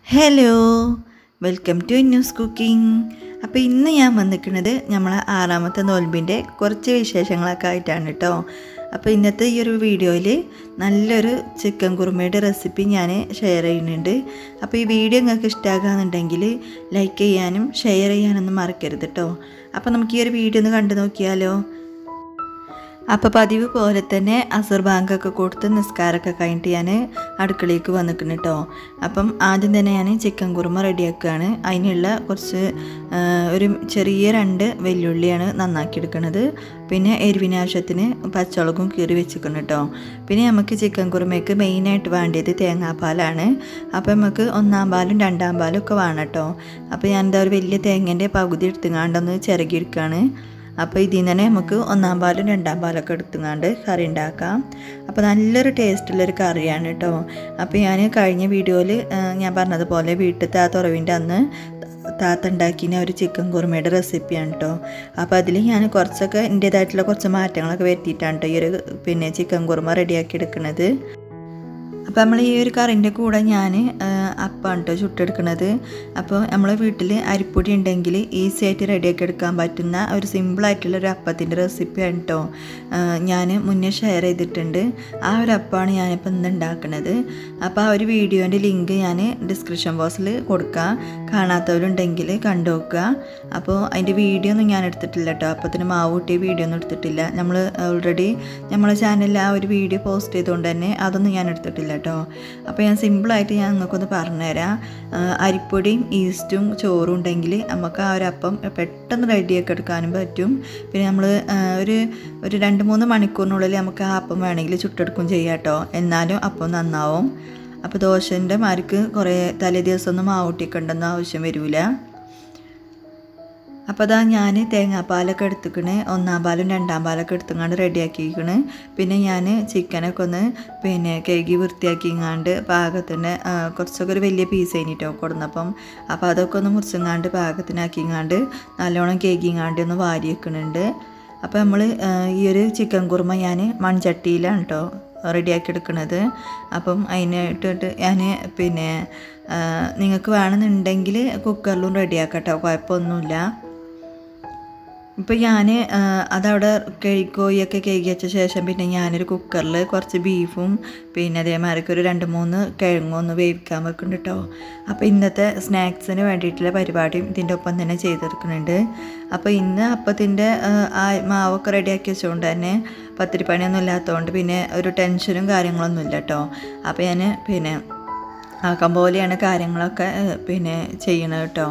hello welcome to news cooking അപ്പോൾ ഇന്ന് ഞാൻ വന്നിരിക്കുന്നത് നമ്മളെ ആറാമത്തെ നോൽമ്പിൻ്റെ കുറച്ച് വിശേഷങ്ങളൊക്കെ ആയിട്ടാണ് കേട്ടോ അപ്പോൾ ഇന്നത്തെ ഈ ഒരു വീഡിയോയിൽ നല്ലൊരു ചിക്കൻ കുറുമയുടെ റെസിപ്പി ഞാൻ ഷെയർ ചെയ്യുന്നുണ്ട് അപ്പോൾ ഈ വീഡിയോ നിങ്ങൾക്ക് ഇഷ്ടമാകുന്നുണ്ടെങ്കിൽ ലൈക്ക് ചെയ്യാനും ഷെയർ ചെയ്യാനൊന്നും മറക്കരുത് കേട്ടോ അപ്പോൾ നമുക്ക് ഈ ഒരു വീഡിയോ ഒന്ന് കണ്ടു നോക്കിയാലോ അപ്പോൾ പതിവ് പോലെ തന്നെ അസർ ബാങ്കൊക്കെ കൊടുത്ത് നിസ്കാരമൊക്കെ കഴിഞ്ഞിട്ട് ഞാൻ അടുക്കളയ്ക്ക് വന്നിക്കുന്നു കേട്ടോ അപ്പം ആദ്യം തന്നെ ഞാൻ ചിക്കൻ കുറുമ റെഡിയാക്കുകയാണ് അതിനുള്ള കുറച്ച് ആ, ഒരു ചെറിയ രണ്ട് വെല്ലുള്ളിയാണ് നന്നാക്കി എടുക്കുന്നത് പിന്നെ എരിവിന് ആവശ്യത്തിന് പച്ചമുളകും കീറി വെച്ചിരിക്കണം കേട്ടോ പിന്നെ നമുക്ക് ചിക്കൻ കുറുമയ്ക്ക് മെയിനായിട്ട് വേണ്ടിയത് തേങ്ങാപ്പാലാണ് അപ്പോൾ നമുക്ക് ഒന്നാം പാലും രണ്ടാം പാലും ഒക്കെ വേണം കേട്ടോ അപ്പോൾ ഞാൻ എന്താ ഒരു വലിയ തേങ്ങേൻ്റെ പകുതി എടുത്തുങ്ങാണ്ടൊന്ന് ചിരകിയെടുക്കുകയാണ് അപ്പോൾ ഇതിൽ നിന്ന് തന്നെ നമുക്ക് ഒന്നാം പാലും രണ്ടാം പാലൊക്കെ എടുത്തുങ്ങാണ്ട് കറി ഉണ്ടാക്കാം അപ്പോൾ നല്ലൊരു ടേസ്റ്റുള്ളൊരു കറിയാണ് കേട്ടോ അപ്പോൾ ഞാൻ കഴിഞ്ഞ വീഡിയോയിൽ ഞാൻ പറഞ്ഞതുപോലെ വീട്ടിലത്തെ ആ തുറവിൻ്റെ അന്ന് താത്ത ഉണ്ടാക്കിയ ഒരു ചിക്കൻ കുറുമയുടെ റെസിപ്പിയാണ് കേട്ടോ അപ്പോൾ അതിൽ ഞാൻ കുറച്ചൊക്കെ എൻ്റേതായിട്ടുള്ള കുറച്ച് മാറ്റങ്ങളൊക്കെ വരുത്തിയിട്ടാണ് കേട്ടോ ഈ ഒരു പിന്നെ ചിക്കൻ കുറുമ റെഡിയാക്കി എടുക്കുന്നത് അപ്പോൾ നമ്മൾ ഈ ഒരു കറിൻ്റെ കൂടെ ഞാൻ അപ്പാണ് കേട്ടോ ചുട്ടെടുക്കുന്നത് അപ്പോൾ നമ്മളെ വീട്ടിൽ അരിപ്പൊടി ഉണ്ടെങ്കിൽ ഈസി ആയിട്ട് റെഡിയാക്കി എടുക്കാൻ പറ്റുന്ന ഒരു സിമ്പിളായിട്ടുള്ള ഒരു അപ്പത്തിൻ്റെ റെസിപ്പിയാണ് കേട്ടോ ഞാൻ മുന്നേ ഷെയർ ചെയ്തിട്ടുണ്ട് ആ ഒരു അപ്പമാണ് ഞാനിപ്പോൾ ഇന്ന് ഉണ്ടാക്കുന്നത് അപ്പോൾ ആ ഒരു വീഡിയോൻ്റെ ലിങ്ക് ഞാൻ ഡിസ്ക്രിപ്ഷൻ ബോക്സിൽ കൊടുക്കാം കാണാത്തവരുണ്ടെങ്കിൽ കണ്ടു നോക്കുക അപ്പോൾ അതിൻ്റെ വീഡിയോ ഒന്നും ഞാൻ എടുത്തിട്ടില്ല കേട്ടോ അപ്പത്തിന് മാവ് കൂട്ടിയ വീഡിയോ ഒന്നും എടുത്തിട്ടില്ല നമ്മൾ ഓൾറെഡി നമ്മളെ ചാനലിൽ ആ ഒരു വീഡിയോ പോസ്റ്റ് ചെയ്തുകൊണ്ട് തന്നെ അതൊന്നും ഞാൻ എടുത്തിട്ടില്ല കേട്ടോ അപ്പോൾ ഞാൻ സിമ്പിളായിട്ട് ഞാൻ നിങ്ങൾക്കൊന്ന് പറഞ്ഞുതരാം ആ, അരിപ്പൊടിയും ഈസ്റ്റും ചോറും ഉണ്ടെങ്കിൽ നമുക്ക് ആ ഒരു അപ്പം പെട്ടെന്ന് റെഡിയാക്കി എടുക്കാനും പറ്റും പിന്നെ നമ്മൾ ഒരു ഒരു രണ്ട് മൂന്ന് മണിക്കൂറിനുള്ളിൽ നമുക്ക് ആ അപ്പം വേണമെങ്കിൽ ചുട്ടെടുക്കും ചെയ്യാം കേട്ടോ എന്നാലും അപ്പം നന്നാവും അപ്പോൾ ദോശൻ്റെ മാർക്ക് കുറേ തലേ ദിവസം ഒന്നും മാവൂട്ടിക്കണ്ടെന്ന് ആവശ്യം വരില്ല അപ്പോൾ അതാ ഞാൻ തേങ്ങാപ്പാലൊക്കെ എടുത്തുക്കണ് ഒന്നാം പാലും രണ്ടാം പാലൊക്കെ എടുത്തുങ്ങാണ്ട് റെഡിയാക്കിക്കണ് പിന്നെ ഞാൻ ചിക്കനൊക്കെ ഒന്ന് പിന്നെ കഴുകി വൃത്തിയാക്കിങ്ങാണ്ട് പാകത്തിന് ആ, കുറച്ചൊക്കെ ഒരു വലിയ പീസ് കഴിഞ്ഞിട്ടോ കൊടുന്നപ്പം അപ്പോൾ അതൊക്കെ ഒന്ന് മുറിച്ചങ്ങാണ്ട് പാകത്തിനാക്കിങ്ങാണ്ട് നല്ലോണം കേക്കിങ്ങാണ്ട് ഒന്ന് വാരി വെക്കുന്നുണ്ട് അപ്പോൾ നമ്മൾ ഈ ഒരു ചിക്കൻ കുറുമ ഞാൻ മൺചട്ടിയിലാണ് കേട്ടോ റെഡിയാക്കി എടുക്കുന്നത് അപ്പം അതിനായിട്ട് ഞാൻ പിന്നെ ആ, നിങ്ങൾക്ക് വേണമെന്നുണ്ടെങ്കിൽ കുക്കറിലും റെഡിയാക്കാം കേട്ടോ കുഴപ്പമൊന്നുമില്ല ഇപ്പം ഞാൻ അതവിടെ കഴുകോയൊക്കെ കഴുകി വെച്ച ശേഷം പിന്നെ ഞാനൊരു കുക്കറിൽ കുറച്ച് ബീഫും പിന്നെ അതേമാതിരി ഒരു രണ്ട് മൂന്ന് കിഴങ്ങും ഒന്ന് വേവിക്കാൻ വെക്കുന്നുണ്ട് കേട്ടോ അപ്പോൾ ഇന്നത്തെ സ്നാക്സിന് വേണ്ടിയിട്ടുള്ള പരിപാടിയും ഇതിൻ്റെ ഒപ്പം തന്നെ ചെയ്തെടുക്കുന്നുണ്ട് അപ്പോൾ ഇന്ന് അപ്പത്തിൻ്റെ ആ മാവൊക്കെ റെഡിയാക്കി വെച്ചുകൊണ്ട് തന്നെ പത്തിരി പണിയൊന്നും ഇല്ലാത്തതുകൊണ്ട് പിന്നെ ഒരു ടെൻഷനും കാര്യങ്ങളൊന്നും ഇല്ല കേട്ടോ അപ്പോൾ ഞാൻ പിന്നെ ആക്കം പോലെയാണ് കാര്യങ്ങളൊക്കെ ഏഹ്, പിന്നെ ചെയ്യണത് കേട്ടോ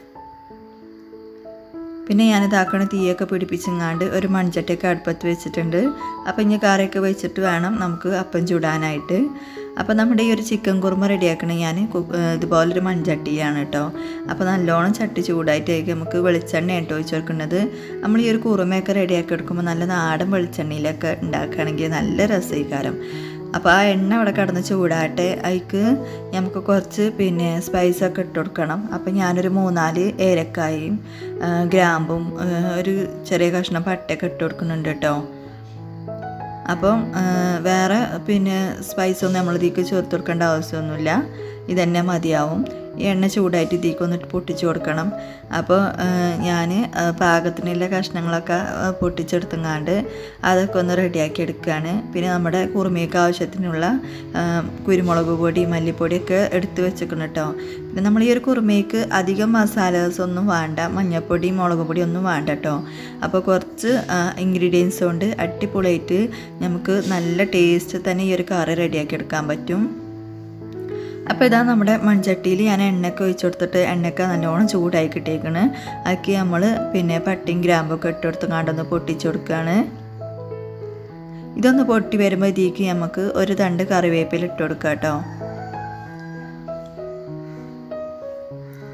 പിന്നെ ഞാൻ ഇതാക്കണ തീയൊക്കെ പിടിപ്പിച്ചങ്ങാണ്ട് ഒരു മൺചട്ടിയൊക്കെ അടുപ്പത്ത് വെച്ചിട്ടുണ്ട് അപ്പോൾ ഇനി കറിയൊക്കെ വെച്ചിട്ട് വേണം നമുക്ക് അപ്പം ചൂടാനായിട്ട് അപ്പോൾ നമ്മുടെ ഈ ഒരു ചിക്കൻ കുറുമ റെഡിയാക്കണ ഞാൻ കു- ഏഹ് ഇതുപോലൊരു മൺചട്ടിയാണ് കേട്ടോ അപ്പോൾ നല്ലോണം ചട്ടി ചൂടായിട്ടേക്ക് നമുക്ക് വെളിച്ചെണ്ണ കേട്ടോ ഒഴിച്ച് കൊടുക്കുന്നത് നമ്മൾ ഈ ഒരു കുറുമയൊക്കെ റെഡിയാക്കി എടുക്കുമ്പോൾ നല്ല നാടൻ വെളിച്ചെണ്ണയിലൊക്കെ ഉണ്ടാക്കുകയാണെങ്കിൽ നല്ല രസീകാരം അപ്പോൾ ആ എണ്ണ അവിടെ കിടന്ന് ചൂടാട്ടെ അതിക്ക് നമുക്ക് കുറച്ച് പിന്നെ സ്പൈസൊക്കെ ഇട്ട് കൊടുക്കണം അപ്പോൾ ഞാനൊരു മൂന്നാല് ഏലക്കായും ആ, ഗ്രാമ്പും ആ, ഒരു ചെറിയ കഷ്ണം പട്ടയൊക്കെ ഇട്ട് കൊടുക്കുന്നുണ്ട് കേട്ടോ അപ്പം ആ, വേറെ പിന്നെ സ്പൈസൊന്നും നമ്മൾ ഇതിലേക്ക് ചേർത്ത് കൊടുക്കേണ്ട ആവശ്യമൊന്നുമില്ല ഇതന്നെ മതിയാവും ഈ എണ്ണ ചൂടായിട്ട് ഇതിലേക്ക് ഒന്ന് പൊട്ടിച്ച് കൊടുക്കണം അപ്പോൾ ഞാൻ പാകത്തിനുള്ള കഷ്ണങ്ങളൊക്കെ ആ, പൊട്ടിച്ചെടുത്തുങ്ങാണ്ട് അതൊക്കെ ഒന്ന് റെഡിയാക്കി എടുക്കുകയാണ് പിന്നെ നമ്മുടെ കുറുമയ്ക്ക് ആവശ്യത്തിനുള്ള ആ, കുരുമുളക് പൊടി മല്ലിപ്പൊടിയൊക്കെ എടുത്ത് വെച്ചിരിക്കണം കേട്ടോ പിന്നെ നമ്മൾ ഈ ഒരു കുറുമയ്ക്ക് അധികം മസാലാസ് ഒന്നും വേണ്ട മഞ്ഞൾപ്പൊടി മുളക് പൊടി ഒന്നും വേണ്ട കേട്ടോ അപ്പോൾ കുറച്ച് ഇൻഗ്രീഡിയൻസ് കൊണ്ട് അടിപൊളിയായിട്ട് നമുക്ക് നല്ല ടേസ്റ്റ് തന്നെ ഈ ഒരു കറി റെഡിയാക്കി എടുക്കാൻ പറ്റും അപ്പോൾ ഇതാ നമ്മുടെ മൺചട്ടിയിൽ ഞാൻ എണ്ണയൊക്കെ ഒഴിച്ച് കൊടുത്തിട്ട് എണ്ണയൊക്കെ നല്ലോണം ചൂടായി കിട്ടിയേക്കണ് അതിലേക്ക് നമ്മൾ പിന്നെ പട്ടിയും ഗ്രാമ്പൊക്കെ ഇട്ട് കൊടുത്ത് കണ്ടൊന്ന് പൊട്ടിച്ച് കൊടുക്കുകയാണ് ഇതൊന്ന് പൊട്ടി വരുമ്പോൾ ഇതിലേക്ക് നമുക്ക് ഒരു തണ്ട് കറിവേപ്പില ഇട്ട് കൊടുക്കാം കേട്ടോ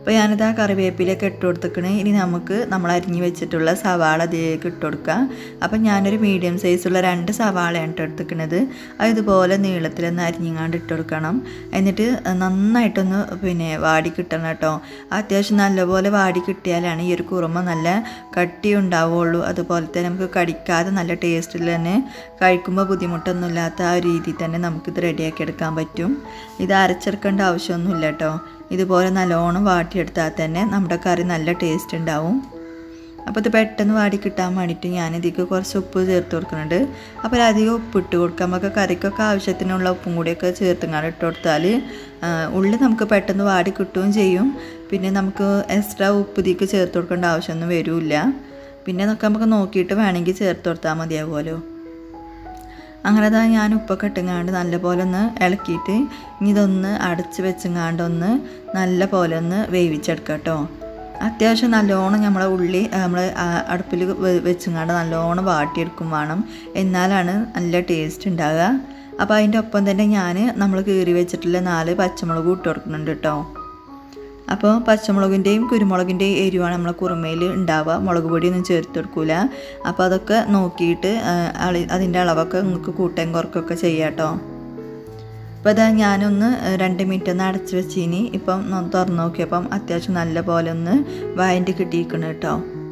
അപ്പോൾ ഞാനിത് ആ കറിവേപ്പിലൊക്കെ ഇട്ട് കൊടുത്തിക്കണേ ഇനി നമുക്ക് നമ്മൾ അരിഞ്ഞ് വെച്ചിട്ടുള്ള സവാള അതിലേക്ക് ഇട്ട് കൊടുക്കാം അപ്പം ഞാനൊരു മീഡിയം സൈസുള്ള രണ്ട് സവാളയാണ് ഇട്ട് എടുത്തിക്കണത് അത് ഇതുപോലെ നീളത്തിലൊന്ന് അരിഞ്ഞിങ്ങാണ്ട് ഇട്ട് കൊടുക്കണം എന്നിട്ട് നന്നായിട്ടൊന്ന് പിന്നെ വാടി കിട്ടണം കേട്ടോ അത്യാവശ്യം നല്ലപോലെ വാടി കിട്ടിയാലാണ് ഈ ഒരു കുറുമ നല്ല കട്ടി ഉണ്ടാവുള്ളൂ അതുപോലെ തന്നെ നമുക്ക് കടിക്കാതെ നല്ല ടേസ്റ്റിൽ തന്നെ കഴിക്കുമ്പോൾ ബുദ്ധിമുട്ടൊന്നുമില്ലാത്ത ആ രീതിയിൽ തന്നെ നമുക്കിത് റെഡിയാക്കി എടുക്കാൻ പറ്റും ഇത് അരച്ചെടുക്കേണ്ട ആവശ്യമൊന്നുമില്ല കേട്ടോ ഇതുപോലെ നല്ലോണം വാട്ടിയെടുത്താൽ തന്നെ നമ്മുടെ കറി നല്ല ടേസ്റ്റ് ഉണ്ടാവും അപ്പോൾ ഇത് പെട്ടെന്ന് വാടി കിട്ടാൻ വേണ്ടിയിട്ട് ഞാൻ ഇതിലേക്ക് കുറച്ച് ഉപ്പ് ചേർത്ത് കൊടുക്കുന്നുണ്ട് അപ്പോൾ അധികം ഉപ്പ് ഇട്ട് കൊടുക്കാം നമുക്ക് കറിക്കൊക്കെ ആവശ്യത്തിനുള്ള ഉപ്പും കൂടിയൊക്കെ ചേർത്തുങ്ങാണ്ട് ഇട്ട് കൊടുത്താൽ ഉള്ളി നമുക്ക് പെട്ടെന്ന് വാടി കിട്ടുകയും ചെയ്യും പിന്നെ നമുക്ക് എക്സ്ട്രാ ഉപ്പ് ഇതിലേക്ക് ചേർത്ത് കൊടുക്കേണ്ട ആവശ്യമൊന്നും വരില്ല പിന്നെ നമുക്ക് നമുക്ക് നോക്കിയിട്ട് വേണമെങ്കിൽ ചേർത്ത് കൊടുത്താൽ മതിയാവുമല്ലോ അങ്ങനെ അതാ ഞാൻ ഉപ്പൊക്കെ ഇട്ടുങ്ങാണ്ട് നല്ലപോലെ ഒന്ന് ഇളക്കിയിട്ട് ഇനി ഇതൊന്ന് അടച്ച് വെച്ചങ്ങാണ്ട് ഒന്ന് നല്ല പോലെ ഒന്ന് വേവിച്ചെടുക്കാം കേട്ടോ അത്യാവശ്യം നല്ലോണം നമ്മളെ ഉള്ളി നമ്മൾ അടുപ്പിൽ വെച്ചങ്ങാണ്ട് നല്ലോണം വാട്ടിയെടുക്കും വേണം എന്നാലാണ് നല്ല ടേസ്റ്റ് ഉണ്ടാകുക അപ്പോൾ അതിൻ്റെ ഒപ്പം തന്നെ ഞാൻ നമ്മൾ കീറി വെച്ചിട്ടുള്ള നാല് പച്ചമുളക് ഇട്ട് കൊടുക്കുന്നുണ്ട് കേട്ടോ അപ്പോൾ പച്ചമുളകിൻ്റെയും കുരുമുളകിൻ്റെയും എരിവാണ് നമ്മളെ കുറുമയിൽ ഉണ്ടാവുക മുളക് പൊടിയൊന്നും ചേർത്ത് കൊടുക്കില്ല അപ്പോൾ അതൊക്കെ നോക്കിയിട്ട് അതിൻ്റെ അളവൊക്കെ നിങ്ങൾക്ക് കൂട്ടം കുറക്കൊക്കെ ചെയ്യാം കേട്ടോ അപ്പോൾ അതാ ഞാനൊന്ന് രണ്ട് മിനിറ്റ് ഒന്ന് അടച്ച് വെച്ചിനി ഇപ്പം തുറന്ന് നോക്കിയപ്പം അത്യാവശ്യം നല്ല പോലെ ഒന്ന് വയൻ്റെ കിട്ടിയിരിക്കണം കേട്ടോ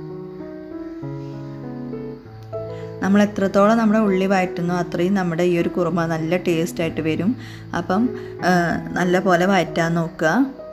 നമ്മൾ എത്രത്തോളം നമ്മുടെ ഉള്ളി വയറ്റുന്നോ അത്രയും നമ്മുടെ ഈ ഒരു കുറുമ നല്ല ടേസ്റ്റായിട്ട് വരും അപ്പം നല്ല പോലെ വയറ്റാൻ നോക്കുക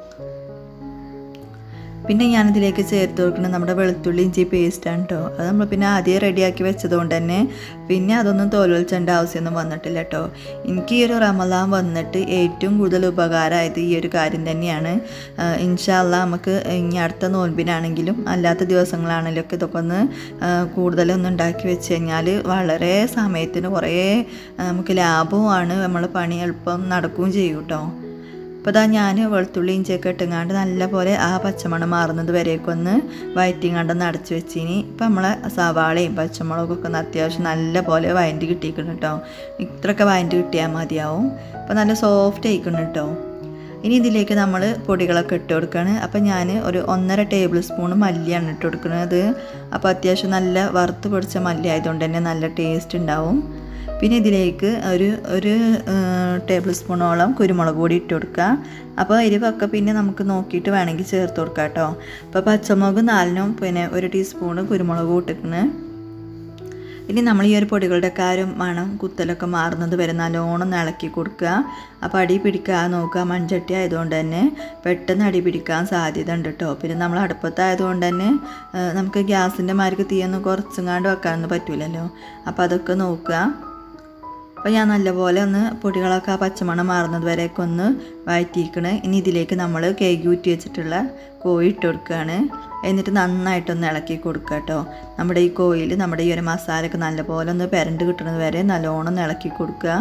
പിന്നെ ഞാനിതിലേക്ക് ചേർത്ത് കൊടുക്കുന്നത് നമ്മുടെ വെളുത്തുള്ളി ഇഞ്ചി പേസ്റ്റാണ് കേട്ടോ അത് നമ്മൾ പിന്നെ ആദ്യം റെഡിയാക്കി വെച്ചതുകൊണ്ട് തന്നെ പിന്നെ അതൊന്നും തോലുവലിച്ചേണ്ട ആവശ്യമൊന്നും വന്നിട്ടില്ല കേട്ടോ എനിക്ക് ഈ ഒരു റമലാൻ വന്നിട്ട് ഏറ്റവും കൂടുതൽ ഉപകാരമായത് ഈ ഒരു കാര്യം തന്നെയാണ് ഇൻഷാല്ല നമുക്ക് ഇനി അടുത്ത നോൻപിനാണെങ്കിലും അല്ലാത്ത ദിവസങ്ങളാണെങ്കിലും ഒക്കെ ഇതൊക്കെ ഒന്ന് കൂടുതലൊന്നും ഉണ്ടാക്കി വെച്ച് കഴിഞ്ഞാൽ വളരെ സമയത്തിന് കുറേ നമുക്ക് ലാഭവുമാണ് നമ്മൾ പണി എളുപ്പം നടക്കുകയും ചെയ്യും കേട്ടോ അപ്പോൾ ഇതാ ഞാൻ വെളുത്തുള്ളി ഇഞ്ചിയൊക്കെ ഇട്ടുങ്ങാണ്ട് നല്ല പോലെ ആ പച്ചമണം മാറുന്നത് വരെയൊക്കെ ഒന്ന് വയറ്റിങ്ങാണ്ടൊന്ന് അടച്ച് വെച്ചിനി ഇപ്പം നമ്മളെ സവാളയും പച്ചമുളകൊക്കെ ഒന്ന് അത്യാവശ്യം നല്ല പോലെ വയൻ്റ് കിട്ടിയിരിക്കണം കേട്ടോ ഇത്രയൊക്കെ വയൻ്റ് കിട്ടിയാൽ മതിയാവും അപ്പോൾ നല്ല സോഫ്റ്റ് ആയിക്കണം കേട്ടോ ഇനി ഇതിലേക്ക് നമ്മൾ പൊടികളൊക്കെ ഇട്ട് കൊടുക്കുകയാണ് അപ്പോൾ ഞാൻ ഒരു ഒന്നര ടേബിൾ സ്പൂൺ മല്ലിയാണ് ഇട്ട് കൊടുക്കുന്നത് അപ്പോൾ അത്യാവശ്യം നല്ല വറുത്ത് പൊടിച്ച മല്ലി ആയതുകൊണ്ട് തന്നെ നല്ല ടേസ്റ്റ് ഉണ്ടാവും പിന്നെ ഇതിലേക്ക് ഒരു ഒരു ടേബിൾ സ്പൂണോളം കുരുമുളക് പൊടി ഇട്ട് കൊടുക്കുക അപ്പോൾ എരിവൊക്കെ പിന്നെ നമുക്ക് നോക്കിയിട്ട് വേണമെങ്കിൽ ചേർത്ത് കൊടുക്കാം കേട്ടോ അപ്പോൾ പച്ചമുളക് നാലിനും പിന്നെ ഒരു ടീസ്പൂണ് കുരുമുളക് ഇട്ടിട്ടുണ്ട് ഇനി നമ്മൾ ഈ ഒരു പൊടികളുടെ കാര്യം മണം കുത്തലൊക്കെ മാറുന്നത് വരെ നല്ലോണം ഇളക്കി കൊടുക്കുക അപ്പോൾ അടി പിടിക്കാൻ നോക്കുക മൺചട്ടി ആയതുകൊണ്ട് തന്നെ പെട്ടെന്ന് അടി പിടിക്കാൻ സാധ്യത ഉണ്ട് കേട്ടോ പിന്നെ നമ്മൾ അടുപ്പത്തായതുകൊണ്ട് തന്നെ നമുക്ക് ഗ്യാസിൻ്റെ മാർക്ക് തീയൊന്നും കുറച്ചുങ്ങാണ്ട് വെക്കാനൊന്നും പറ്റില്ലല്ലോ അപ്പോൾ അതൊക്കെ നോക്കുക അപ്പോൾ ഞാൻ നല്ലപോലെ ഒന്ന് പൊടികളൊക്കെ ആ പച്ചമണം മാറുന്നത് വരെയൊക്കെ ഒന്ന് വഴറ്റിയിരിക്കണ് ഇനി ഇതിലേക്ക് നമ്മൾ കേക്ക് ഊറ്റി വെച്ചിട്ടുള്ള കോഴി ഇട്ട് കൊടുക്കുകയാണ് എന്നിട്ട് നന്നായിട്ടൊന്ന് ഇളക്കി കൊടുക്കുക കേട്ടോ നമ്മുടെ ഈ കോയിൽ നമ്മുടെ ഈ ഒരു മസാലയൊക്കെ നല്ലപോലെ ഒന്ന് പെരണ്ട് കിട്ടുന്നത് വരെ നല്ലോണം ഒന്ന് ഇളക്കി കൊടുക്കുക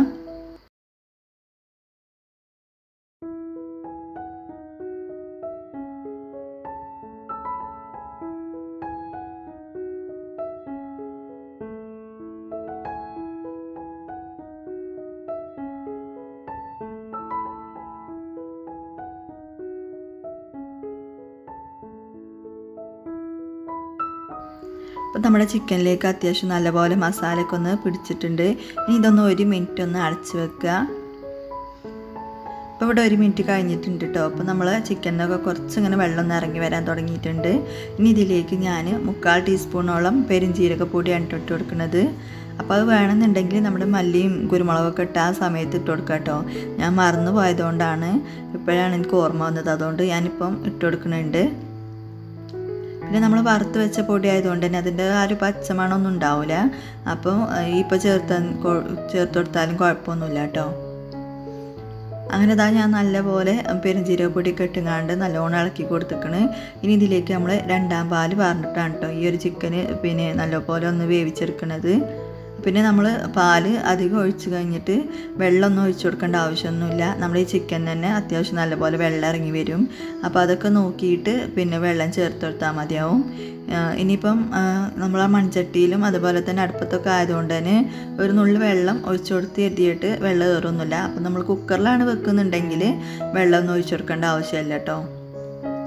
അപ്പം നമ്മുടെ ചിക്കനിലേക്ക് അത്യാവശ്യം നല്ലപോലെ മസാലയൊക്കെ ഒന്ന് പിടിച്ചിട്ടുണ്ട് ഇനി ഇതൊന്ന് ഒരു മിനിറ്റ് ഒന്ന് അടച്ച് വെക്കുക അപ്പോൾ ഇവിടെ ഒരു മിനിറ്റ് കഴിഞ്ഞിട്ടുണ്ട് കേട്ടോ അപ്പോൾ നമ്മൾ ചിക്കനൊക്കെ കുറച്ച് ഇങ്ങനെ വെള്ളം ഒന്ന് ഇറങ്ങി വരാൻ തുടങ്ങിയിട്ടുണ്ട് ഇനി ഇതിലേക്ക് ഞാൻ മുക്കാൽ ടീസ്പൂണോളം പെരിഞ്ചീരക പൊടിയാണ് ഇട്ട് കൊടുക്കുന്നത് അപ്പോൾ അത് വേണമെന്നുണ്ടെങ്കിൽ നമ്മുടെ മല്ലിയും കുരുമുളകൊക്കെ ഇട്ട് ആ സമയത്ത് ഇട്ട് കൊടുക്കുക കേട്ടോ ഞാൻ മറന്നു പോയതുകൊണ്ടാണ് ഇപ്പോഴാണ് എനിക്ക് ഓർമ്മ വന്നത് അതുകൊണ്ട് ഞാനിപ്പം ഇട്ട് കൊടുക്കുന്നുണ്ട് പിന്നെ നമ്മൾ വറുത്ത് വെച്ച പൊടി ആയതുകൊണ്ട് തന്നെ അതിൻ്റെ ആ ഒരു പച്ചമണമൊന്നും ഉണ്ടാവില്ല അപ്പോൾ ഇപ്പോൾ ചേർത്ത് ചേർത്ത് കൊടുത്താലും കുഴപ്പമൊന്നുമില്ല കേട്ടോ അങ്ങനെ ഇതാ ഞാൻ നല്ലപോലെ പെരുംജീരക പൊടിയൊക്കെ ഇട്ടുങ്ങാണ്ട് നല്ലോണം ഇളക്കി കൊടുത്തിക്കണ് ഇനി ഇതിലേക്ക് നമ്മൾ രണ്ടാം പാല് പറഞ്ഞിട്ടാണ് കേട്ടോ ഈ ഒരു ചിക്കന് പിന്നെ നല്ലപോലെ ഒന്ന് വേവിച്ചെടുക്കണത് പിന്നെ നമ്മൾ പാല് അധികം ഒഴിച്ച് കഴിഞ്ഞിട്ട് വെള്ളമൊന്നും ഒഴിച്ചു കൊടുക്കേണ്ട ആവശ്യമൊന്നുമില്ല നമ്മൾ ഈ ചിക്കൻ തന്നെ അത്യാവശ്യം നല്ലപോലെ വെള്ളം ഇറങ്ങി വരും അപ്പോൾ അതൊക്കെ നോക്കിയിട്ട് പിന്നെ വെള്ളം ചേർത്ത് കൊടുത്താൽ മതിയാവും ഇനിയിപ്പം നമ്മൾ ആ മൺചട്ടിയിലും അതുപോലെ തന്നെ അടുപ്പത്തൊക്കെ ആയതുകൊണ്ട് തന്നെ ഒരു നുള്ളി വെള്ളം ഒഴിച്ചു കൊടുത്ത് എത്തിയിട്ട് വെള്ളം കയറൊന്നുമില്ല അപ്പം നമ്മൾ കുക്കറിലാണ് വെക്കുന്നുണ്ടെങ്കിൽ വെള്ളമൊന്നും ഒഴിച്ചു കൊടുക്കേണ്ട ആവശ്യമില്ല കേട്ടോ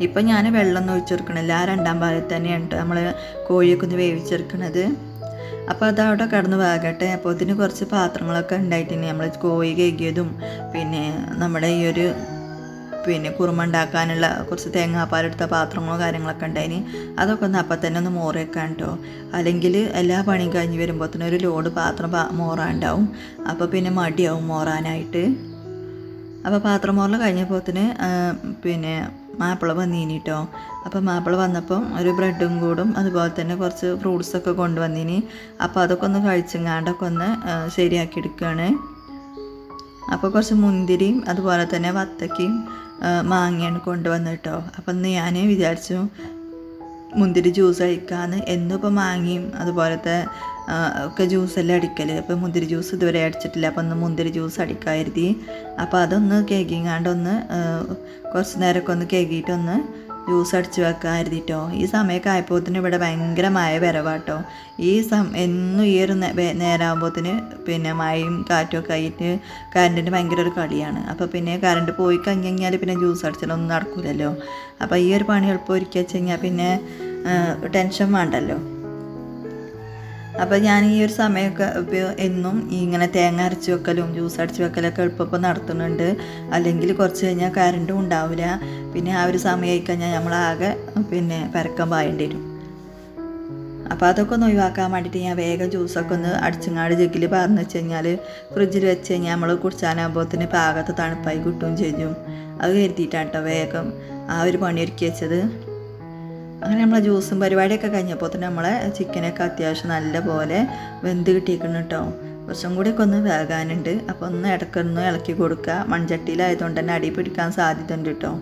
ഇപ്പം ഞാൻ വെള്ളമൊന്നും ഒഴിച്ചെടുക്കണില്ല ആ രണ്ടാം പാലിൽ തന്നെയാണ് കേട്ടോ നമ്മൾ കോഴിയൊക്കെ ഒന്ന് വേവിച്ചെടുക്കണത് അപ്പോൾ അതവിടെ കിടന്ന് വേകട്ടെ അപ്പോൾ ഇതിന് കുറച്ച് പാത്രങ്ങളൊക്കെ ഉണ്ടായിട്ടുണ്ട് നമ്മൾ കോഴി കഴുകിയതും പിന്നെ നമ്മുടെ ഈ ഒരു പിന്നെ കുറുമ ഉണ്ടാക്കാനുള്ള കുറച്ച് തേങ്ങാപ്പാലെടുത്ത പാത്രങ്ങളോ കാര്യങ്ങളൊക്കെ ഉണ്ടായിന് അതൊക്കെ ഒന്ന് അപ്പം തന്നെ ഒന്ന് മോറി വെക്കാൻ കേട്ടോ അല്ലെങ്കിൽ എല്ലാ പണിയും കഴിഞ്ഞ് വരുമ്പോഴത്തേനും ഒരു ലോഡ് പാത്രം പാ- മോറാണ്ടാവും അപ്പോൾ പിന്നെ മടിയാവും മോറാനായിട്ട് അപ്പോൾ പാത്രം മോറൽ കഴിഞ്ഞപ്പോത്തിന് പിന്നെ മാപ്പിള വന്നീനി കേട്ടോ അപ്പോൾ മാപ്പിള വന്നപ്പം ഒരു ബ്രെഡും കൂടും അതുപോലെ തന്നെ കുറച്ച് ഫ്രൂട്ട്സൊക്കെ കൊണ്ടുവന്നിനി അപ്പോൾ അതൊക്കെ ഒന്ന് കഴിച്ചെങ്ങാണ്ടൊക്കെ ഒന്ന് ആ, ശരിയാക്കി എടുക്കുകയാണ് അപ്പോൾ കുറച്ച് മുന്തിരിയും അതുപോലെ തന്നെ വത്തക്കയും ആ, മാങ്ങയാണ് കൊണ്ടുവന്നത് കേട്ടോ അപ്പം ഇന്ന് ഞാൻ വിചാരിച്ചു മുന്തിരി ജ്യൂസ് കഴിക്കാമെന്ന് എന്നും ഇപ്പോൾ മാങ്ങയും അതുപോലത്തെ ആ, ഒക്കെ ജ്യൂസെല്ലാം അടിക്കൽ അപ്പോൾ മുന്തിരി ജ്യൂസ് ഇതുവരെ അടിച്ചിട്ടില്ല അപ്പോൾ ഒന്ന് മുന്തിരി ജ്യൂസ് അടിക്കാൻ കരുതി അപ്പോൾ അതൊന്ന് കേക്കിങ്ങാണ്ടൊന്ന് ആ, കുറച്ച് നേരമൊക്കെ ഒന്ന് കേക്കിയിട്ടൊന്ന് ജ്യൂസ് അടിച്ച് വെക്കാൻ കരുതിട്ടോ ഈ സമയമൊക്കെ ആയപ്പോത്തിന് ഇവിടെ ഭയങ്കര മഴ വരവാട്ടോ ഈ സം എന്നും ഈ ഒരു നേ- വേ- നേരമാകുമ്പോത്തിന് പിന്നെ മഴയും കാറ്റും ഒക്കെ ആയിട്ട് കറണ്ടിന് ഭയങ്കര ഒരു കളിയാണ് അപ്പോൾ പിന്നെ കറണ്ട് പോയി കഴിഞ്ഞാൽ പിന്നെ ജ്യൂസ് അടിച്ചാലൊന്നും നടക്കില്ലല്ലോ അപ്പോൾ ഈ ഒരു പണി എളുപ്പം ഒരുക്കി വെച്ച് കഴിഞ്ഞാൽ പിന്നെ ആ, ടെൻഷൻ വേണ്ടല്ലോ അപ്പോൾ ഞാൻ ഈ ഒരു സമയമൊക്കെ ഇപ്പോൾ എന്നും ഈ ഇങ്ങനെ തേങ്ങ അരച്ച് വെക്കലും ജ്യൂസ് അടിച്ച് വെക്കലൊക്കെ എളുപ്പം നടത്തുന്നുണ്ട് അല്ലെങ്കിൽ കുറച്ച് കഴിഞ്ഞാൽ കറണ്ടും ഉണ്ടാവില്ല പിന്നെ ആ ഒരു സമയമായി കഴിഞ്ഞാൽ നമ്മളാകെ പിന്നെ പരക്കം പായേണ്ടി വരും അപ്പോൾ അതൊക്കെ ഒന്ന് ഒഴിവാക്കാൻ വേണ്ടിയിട്ട് ഞാൻ വേഗം ജ്യൂസൊക്കെ ഒന്ന് അടിച്ചങ്ങാട് ജഗ്ഗിൽ പറഞ്ഞു വെച്ച് കഴിഞ്ഞാൽ ഫ്രിഡ്ജിൽ വെച്ച് കഴിഞ്ഞാൽ നമ്മൾ കുടിച്ചാനാകുമ്പോഴത്തിന് പാകത്ത് തണുപ്പായി കിട്ടുകയും ചെയ്യും അത് കരുതിയിട്ടാണ് കേട്ടോ വേഗം ആ ഒരു പണി ഒരുക്കി വെച്ചത് അങ്ങനെ നമ്മളെ ജ്യൂസും പരിപാടിയൊക്കെ കഴിഞ്ഞപ്പോൾ തന്നെ നമ്മളെ ചിക്കനൊക്കെ അത്യാവശ്യം നല്ല പോലെ വെന്ത് കിട്ടിയിരിക്കണം കേട്ടോ കുറച്ചും കൂടിയൊക്കെ ഒന്ന് വേകാനുണ്ട് അപ്പോൾ ഒന്ന് ഇടയ്ക്കൊന്ന് ഇളക്കി കൊടുക്കുക മൺചട്ടിയിലായതുകൊണ്ട് തന്നെ അടി പിടിക്കാൻ സാധ്യത ഉണ്ട് കേട്ടോ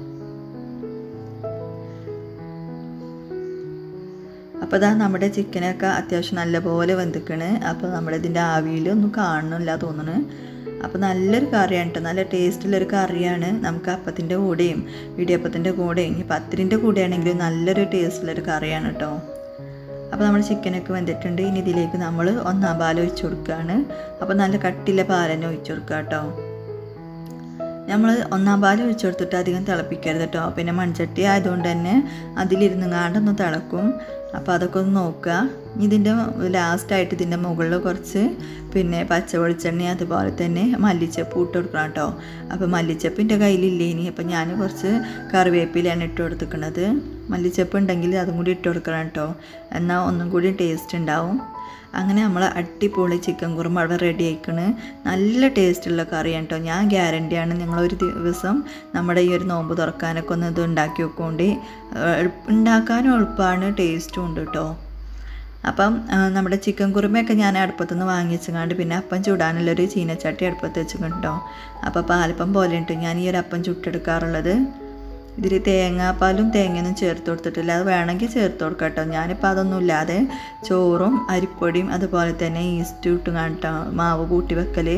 അപ്പോൾ ഇതാ നമ്മുടെ ചിക്കനൊക്കെ അത്യാവശ്യം നല്ലപോലെ വെന്തിക്കണ് അപ്പോൾ നമ്മുടെ ഇതിൻ്റെ ആവിയിലൊന്നും കാണുന്നില്ല തോന്നുന്നു അപ്പോൾ നല്ലൊരു കറിയാണ് കേട്ടോ നല്ല ടേസ്റ്റുള്ളൊരു കറിയാണ് നമുക്ക് അപ്പത്തിൻ്റെ കൂടെയും ഇടിയപ്പത്തിൻ്റെ കൂടെയും ഇനി പത്തിരിൻ്റെ കൂടെയാണെങ്കിലും നല്ലൊരു ടേസ്റ്റുള്ളൊരു കറിയാണ് കേട്ടോ അപ്പോൾ നമ്മൾ ചിക്കനൊക്കെ വെന്തിട്ടുണ്ട് ഇനി ഇതിലേക്ക് നമ്മൾ ഒന്നാം പാൽ ഒഴിച്ചു കൊടുക്കുകയാണ് അപ്പോൾ നല്ല കട്ടിയുള്ള പാൽ തന്നെ ഒഴിച്ചു കൊടുക്കുക കേട്ടോ നമ്മൾ ഒന്നാം പാൽ ഒഴിച്ചു കൊടുത്തിട്ട് അധികം തിളപ്പിക്കരുത് കേട്ടോ പിന്നെ മൺചട്ടി ആയതുകൊണ്ട് തന്നെ അതിലിരുന്നുങ്ങാണ്ടൊന്ന് തിളക്കും അപ്പോൾ അതൊക്കെ ഒന്ന് നോക്കുക ഇതിൻ്റെ ലാസ്റ്റായിട്ട് ഇതിൻ്റെ മുകളിൽ കുറച്ച് പിന്നെ പച്ച വെളിച്ചെണ്ണ അതുപോലെ തന്നെ മല്ലിച്ചപ്പ് ഇട്ട് കൊടുക്കണം കേട്ടോ അപ്പോൾ മല്ലിച്ചപ്പ് എൻ്റെ കയ്യിലില്ല ഇനി അപ്പോൾ ഞാൻ കുറച്ച് കറിവേപ്പിലാണ് ഇട്ട് കൊടുത്തിരിക്കുന്നത് മല്ലിച്ചപ്പ് ഉണ്ടെങ്കിൽ അതും കൂടി ഇട്ട് കൊടുക്കണം കേട്ടോ എന്നാൽ ഒന്നും കൂടി ടേസ്റ്റ് ഉണ്ടാവും അങ്ങനെ നമ്മൾ അടിപൊളി ചിക്കൻ കുറുമ അവിടെ റെഡി ആയിക്കണ് നല്ല ടേസ്റ്റുള്ള കറിയാണ് കേട്ടോ ഞാൻ ഗ്യാരണ്ടിയാണ് നിങ്ങളൊരു ദിവസം നമ്മുടെ ഈ ഒരു നോമ്പ് തുറക്കാനൊക്കെ ഒന്ന് ഇത് ഉണ്ടാക്കി വെക്കൊണ്ട് ഉണ്ടാക്കാനും എളുപ്പമാണ് ടേസ്റ്റും ഉണ്ട് കേട്ടോ അപ്പം ആ, നമ്മുടെ ചിക്കൻ കുറുമയൊക്കെ ഞാൻ അടുപ്പത്തുനിന്ന് വാങ്ങി വെച്ചങ്ങാണ്ട് പിന്നെ അപ്പം ചൂടാനുള്ളൊരു ചീനച്ചട്ടി അടുപ്പത്ത് വെച്ചിട്ടുണ്ട് കേട്ടോ അപ്പോൾ പാലപ്പം പോലെ ഉണ്ട് ഞാൻ ഈ ഒരു അപ്പം ചുട്ടെടുക്കാറുള്ളത് ഇതിൽ തേങ്ങാപ്പാലും തേങ്ങയൊന്നും ചേർത്ത് കൊടുത്തിട്ടില്ല അത് വേണമെങ്കിൽ ചേർത്ത് കൊടുക്കാം കേട്ടോ ഞാനിപ്പോൾ അതൊന്നും ഇല്ലാതെ ചോറും അരിപ്പൊടിയും അതുപോലെ തന്നെ ഈസ്റ്റ് ഇട്ട് കാണിട്ടോ മാവ് കൂട്ടി വെക്കൽ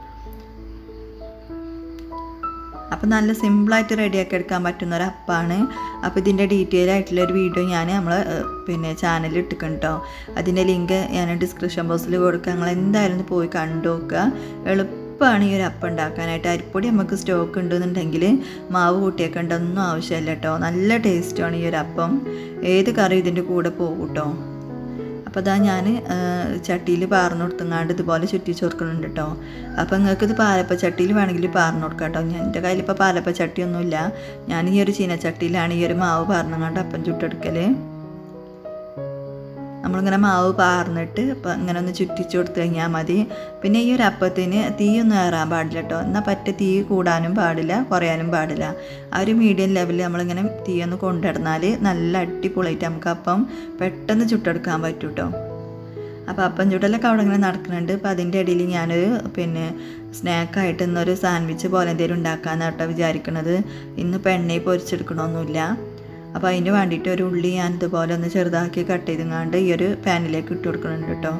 അപ്പോൾ നല്ല സിമ്പിളായിട്ട് റെഡിയാക്കി എടുക്കാൻ പറ്റുന്ന ഒരു അപ്പാണ് അപ്പോൾ ഇതിൻ്റെ ഡീറ്റെയിൽ ആയിട്ടുള്ള ഒരു വീഡിയോ ഞാൻ നമ്മൾ പിന്നെ ചാനലിൽ ഇട്ടിക്കണം കേട്ടോ അതിൻ്റെ ലിങ്ക് ഞാൻ ഡിസ്ക്രിപ്ഷൻ ബോക്സിൽ കൊടുക്കുക നിങ്ങൾ എന്തായാലും ഒന്ന് പോയി കണ്ടു നോക്കുക എളുപ്പമാണ് ഈ ഒരു അപ്പം ഉണ്ടാക്കാനായിട്ട് അരിപ്പൊടി നമുക്ക് സ്റ്റോക്ക് ഉണ്ടെന്നുണ്ടെങ്കിൽ മാവ് കൂട്ടിയേക്കേണ്ട ഒന്നും ആവശ്യമില്ല കേട്ടോ നല്ല ടേസ്റ്റാണ് ഈ ഒരു അപ്പം ഏത് കറി ഇതിൻ്റെ കൂടെ പോകും കേട്ടോ അപ്പോൾ ഇതാ ഞാൻ ചട്ടിയിൽ പാർന്ന് കൊടുത്തങ്ങാണ്ട് ഇതുപോലെ ചുറ്റി ചോർക്കുന്നുണ്ട് കേട്ടോ അപ്പോൾ നിങ്ങൾക്ക് ഇത് പാലപ്പ ചട്ടിയിൽ വേണമെങ്കിൽ പാർന്ന് കൊടുക്കാം കേട്ടോ ഞാൻ എൻ്റെ കയ്യിൽ ഇപ്പോൾ പാലപ്പ ചട്ടിയൊന്നുമില്ല ഞാൻ ഈ ഒരു ചീനച്ചട്ടിയിലാണ് ഈ ഒരു മാവ് പാർന്നങ്ങാണ്ട് അപ്പം ചുട്ടെടുക്കൽ നമ്മളിങ്ങനെ മാവ് പാർന്നിട്ട് ഇപ്പം ഇങ്ങനെ ഒന്ന് ചുറ്റിച്ചു കൊടുത്തു കഴിഞ്ഞാൽ മതി പിന്നെ ഈ ഒരു അപ്പത്തിന് തീയൊന്നും ഏറാൻ പാടില്ല കേട്ടോ എന്നാൽ പറ്റ തീ കൂടാനും പാടില്ല കുറയാനും പാടില്ല ആ ഒരു മീഡിയം ലെവലിൽ നമ്മളിങ്ങനെ തീയൊന്ന് കൊണ്ടിടന്നാൽ നല്ല അടിപൊളിയായിട്ട് നമുക്ക് അപ്പം പെട്ടെന്ന് ചുട്ടെടുക്കാൻ പറ്റും കേട്ടോ അപ്പോൾ അപ്പം ചുടലൊക്കെ അവിടെ ഇങ്ങനെ നടക്കുന്നുണ്ട് അപ്പോൾ അതിൻ്റെ ഇടയിൽ ഞാനൊരു പിന്നെ സ്നാക്കായിട്ട് ഇന്നൊരു സാൻഡ്വിച്ച് പോലെ എന്തെങ്കിലും ഉണ്ടാക്കാമെന്ന് കേട്ടോ വിചാരിക്കണത് ഇന്നിപ്പോൾ എണ്ണയിൽ പൊരിച്ചെടുക്കണമൊന്നുമില്ല അപ്പോൾ അതിന് വേണ്ടിയിട്ട് ഒരു ഉള്ളി ഞാൻ ഇതുപോലെ ഒന്ന് ചെറുതാക്കി കട്ട് ചെയ്തുങ്ങാണ്ട് ഈ ഒരു പാനിലേക്ക് ഇട്ട് കൊടുക്കുന്നുണ്ട് കേട്ടോ